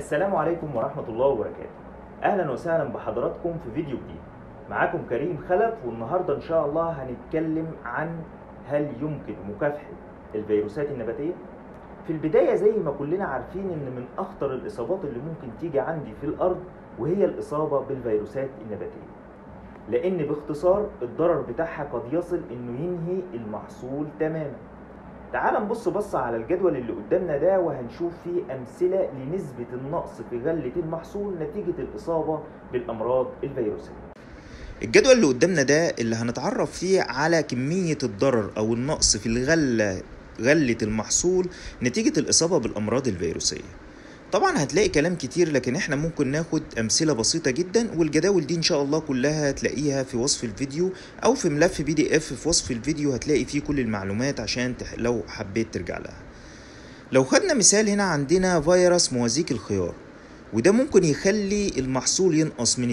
السلام عليكم ورحمة الله وبركاته أهلا وسهلا بحضراتكم في فيديو جديد معاكم كريم خلف والنهاردة إن شاء الله هنتكلم عن هل يمكن مكافحة الفيروسات النباتية في البداية زي ما كلنا عارفين إن من أخطر الإصابات اللي ممكن تيجي عندي في الأرض وهي الإصابة بالفيروسات النباتية لأن باختصار الضرر بتاعها قد يصل إنه ينهي المحصول تماما تعال نبص بص على الجدول اللي قدامنا ده وهنشوف فيه أمثلة لنسبة النقص في غلة المحصول نتيجة الإصابة بالأمراض الفيروسية الجدول اللي قدامنا ده اللي هنتعرف فيه على كمية الضرر أو النقص في الغلة غلة المحصول نتيجة الإصابة بالأمراض الفيروسية طبعا هتلاقي كلام كتير لكن احنا ممكن ناخد أمثلة بسيطة جدا والجداول دي إن شاء الله كلها هتلاقيها في وصف الفيديو أو في ملف بي دي اف في وصف الفيديو هتلاقي فيه كل المعلومات عشان تح... لو حبيت ترجع لها لو خدنا مثال هنا عندنا فيروس موازيك الخيار وده ممكن يخلي المحصول ينقص من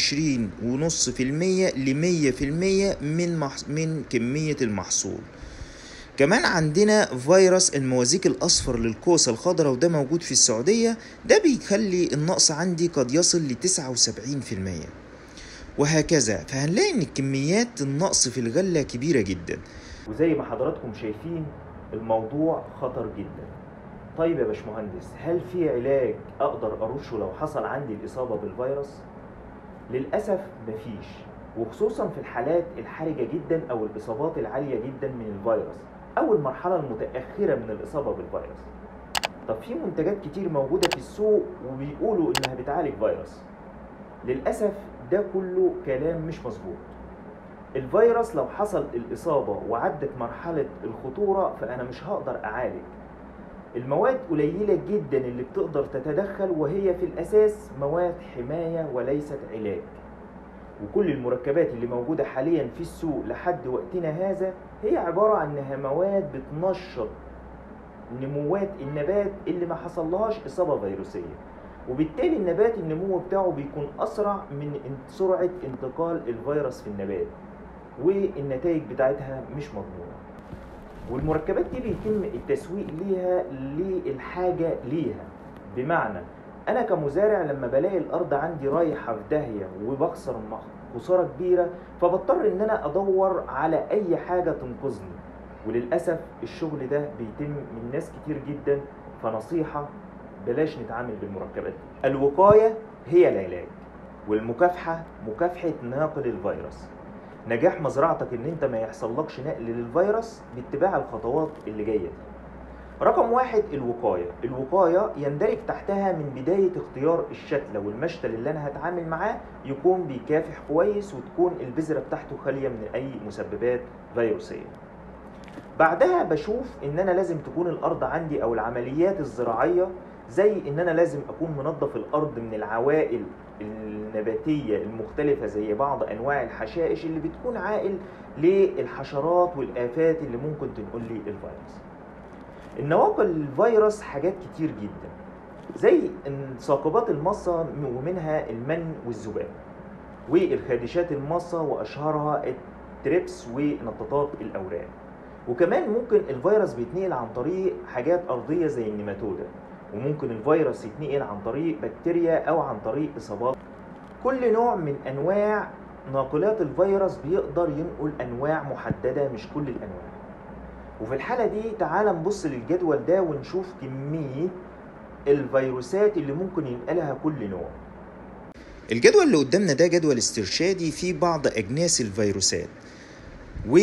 22.5% ل 100% من مح... من كمية المحصول كمان عندنا فيروس الموازيك الأصفر للكوسة الخضراء وده موجود في السعودية ده بيخلي النقص عندي قد يصل ل 79% وهكذا فهنلاقي ان كميات النقص في الغلة كبيرة جدا وزي ما حضراتكم شايفين الموضوع خطر جدا طيب يا باشمهندس هل في علاج اقدر ارشه لو حصل عندي الاصابه بالفيروس للاسف مفيش وخصوصا في الحالات الحرجه جدا او الاصابات العاليه جدا من الفيروس او المرحله المتاخره من الاصابه بالفيروس طب في منتجات كتير موجوده في السوق وبيقولوا انها بتعالج فيروس للاسف ده كله كلام مش مظبوط الفيروس لو حصل الاصابه وعدت مرحله الخطوره فانا مش هقدر اعالج المواد قليلة جدا اللي بتقدر تتدخل وهي في الأساس مواد حماية وليست علاج وكل المركبات اللي موجودة حاليا في السوق لحد وقتنا هذا هي عبارة عن انها مواد بتنشط نموات النبات اللي ما حصلهاش إصابة فيروسية وبالتالي النبات النمو بتاعه بيكون أسرع من سرعة انتقال الفيروس في النبات والنتائج بتاعتها مش مضمونة والمركبات دي بيتم التسويق ليها للحاجة ليها بمعنى أنا كمزارع لما بلاقي الأرض عندي رايحة في داهية وبخسر خسارة كبيرة فبضطر إن أنا أدور على أي حاجة تنقذني وللأسف الشغل ده بيتم من ناس كتير جدا فنصيحة بلاش نتعامل بالمركبات دي الوقاية هي العلاج والمكافحة مكافحة ناقل الفيروس نجاح مزرعتك ان انت ما يحصلكش نقل للفيروس باتباع الخطوات اللي جايه دي رقم واحد الوقاية الوقاية يندرج تحتها من بداية اختيار الشتلة والمشتل اللي أنا هتعامل معاه يكون بيكافح كويس وتكون البذرة بتاعته خالية من أي مسببات فيروسية بعدها بشوف إن أنا لازم تكون الأرض عندي أو العمليات الزراعية زي إن أنا لازم أكون منظف الأرض من العوائل النباتية المختلفة زي بعض أنواع الحشائش اللي بتكون عائل للحشرات والآفات اللي ممكن تنقل لي الفيروس النواقل الفيروس حاجات كتير جدا زي ثاقبات المصة ومنها المن والذباب والخادشات المصة وأشهرها التريبس ونطاطات الأوراق وكمان ممكن الفيروس بيتنقل عن طريق حاجات أرضية زي النيماتودا وممكن الفيروس يتنقل عن طريق بكتيريا او عن طريق اصابات كل نوع من انواع ناقلات الفيروس بيقدر ينقل انواع محدده مش كل الانواع وفي الحاله دي تعال نبص للجدول ده ونشوف كميه الفيروسات اللي ممكن ينقلها كل نوع الجدول اللي قدامنا ده جدول استرشادي فيه بعض اجناس الفيروسات و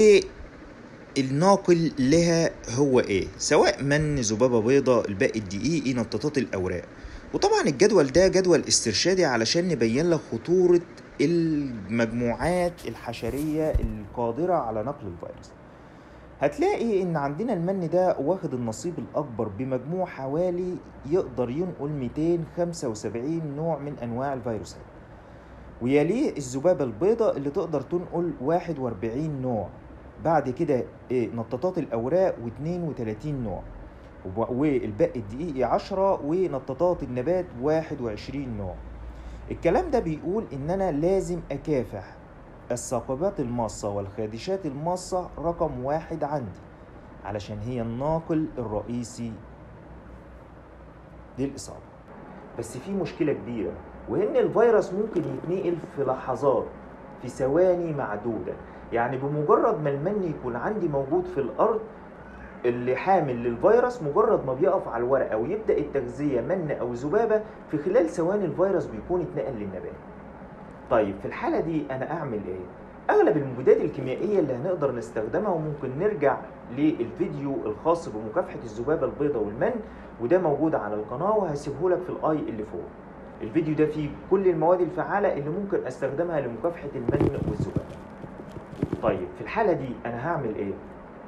الناقل لها هو ايه سواء من ذبابة بيضة الباقي الدقيقي نطاطات الاوراق وطبعا الجدول ده جدول استرشادي علشان نبين لك خطورة المجموعات الحشرية القادرة على نقل الفيروس هتلاقي ان عندنا المن ده واخد النصيب الاكبر بمجموع حوالي يقدر ينقل 275 نوع من انواع الفيروسات ويليه الذبابة البيضاء اللي تقدر تنقل 41 نوع بعد كده إيه نطاطات الاوراق و32 نوع والباقي الدقيقي 10 ونطاطات النبات 21 نوع الكلام ده بيقول ان انا لازم اكافح الثاقبات الماصة والخادشات الماصة رقم واحد عندي علشان هي الناقل الرئيسي للإصابة بس في مشكله كبيره وان الفيروس ممكن يتنقل في لحظات في ثواني معدوده يعني بمجرد ما المن يكون عندي موجود في الارض اللي حامل للفيروس مجرد ما بيقف على الورقه ويبدا التغذيه من او ذبابه في خلال ثواني الفيروس بيكون اتنقل للنبات طيب في الحاله دي انا اعمل ايه اغلب المبيدات الكيميائيه اللي هنقدر نستخدمها وممكن نرجع للفيديو الخاص بمكافحه الذبابه البيضاء والمن وده موجود على القناه وهسيبه لك في الاي اللي فوق الفيديو ده فيه كل المواد الفعاله اللي ممكن استخدمها لمكافحه المن والذبابه طيب في الحاله دي انا هعمل ايه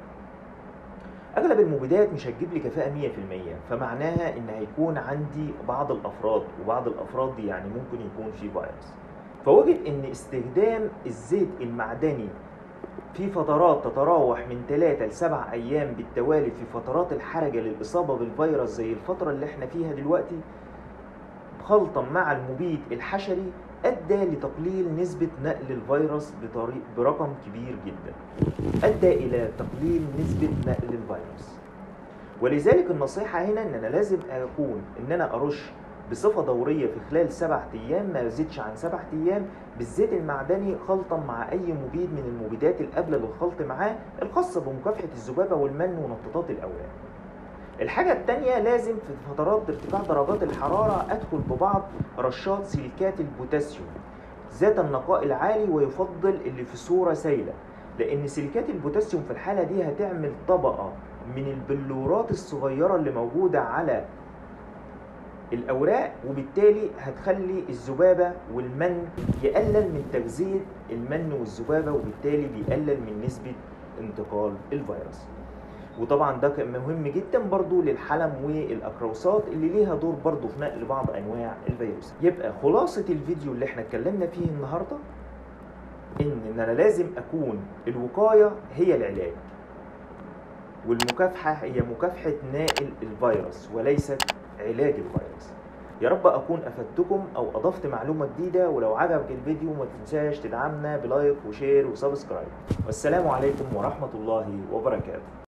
اغلب المبيدات مش هتجيب لي كفاءه 100% فمعناها ان هيكون عندي بعض الافراد وبعض الافراد دي يعني ممكن يكون في فيروس فوجد ان استخدام الزيت المعدني في فترات تتراوح من 3 ل 7 ايام بالتوالي في فترات الحرجه للاصابه بالفيروس زي الفتره اللي احنا فيها دلوقتي خلطا مع المبيد الحشري ادى لتقليل نسبه نقل الفيروس بطريق برقم كبير جدا ادى الى تقليل نسبه نقل الفيروس ولذلك النصيحه هنا ان انا لازم اكون ان انا ارش بصفه دوريه في خلال سبعة ايام ما يزيدش عن سبعة ايام بالزيت المعدني خلطا مع اي مبيد من المبيدات القابله للخلط معاه الخاصه بمكافحه الذبابه والمن ونطاطات الاوراق الحاجة التانية لازم في فترات ارتفاع درجات الحرارة أدخل ببعض رشات سيليكات البوتاسيوم ذات النقاء العالي ويفضل اللي في صورة سائلة لأن سيليكات البوتاسيوم في الحالة دي هتعمل طبقة من البلورات الصغيرة اللي موجودة على الأوراق وبالتالي هتخلي الذبابة والمن يقلل من تغذية المن والذبابة وبالتالي بيقلل من نسبة انتقال الفيروس وطبعا ده كان مهم جدا برضو للحلم والاكروسات اللي ليها دور برضو في نقل بعض انواع الفيروس يبقى خلاصة الفيديو اللي احنا اتكلمنا فيه النهاردة ان ان انا لازم اكون الوقاية هي العلاج والمكافحة هي مكافحة نائل الفيروس وليست علاج الفيروس يا رب اكون افدتكم او اضفت معلومه جديده ولو عجبك الفيديو ما تنساش تدعمنا بلايك وشير وسبسكرايب والسلام عليكم ورحمه الله وبركاته